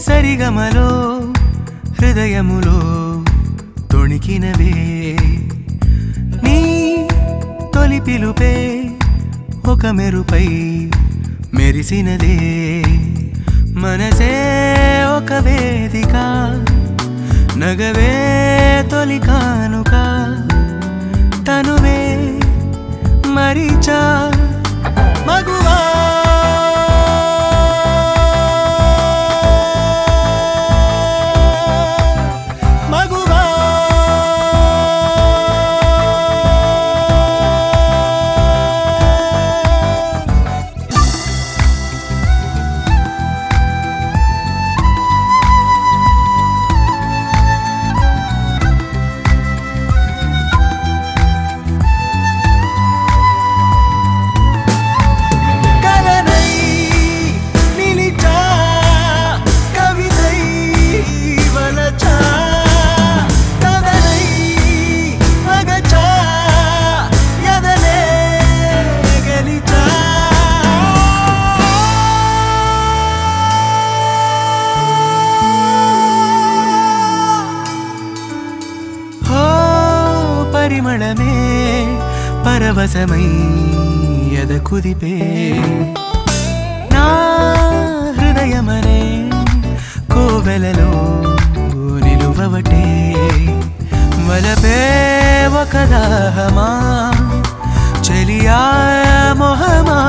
సరిగమలో హృదయములో తొణికినవే నీ తొలి పిలుపే ఒక మెరుపై మెరిసినదే మనసే ఒక వేదిక నగవే తొలి కానుక తనువే మరిచా మగువా మగువా కలనై నిలిచా కవితై వలచా కదనై అగచా ఎదలే గెలిచా హో పరిమళమే పరవశమై ఎద కుదిపే నా హృదయమనే కోవెలలో నిలువవటే వలపే ఒక దాహమా చెలియా మొహమా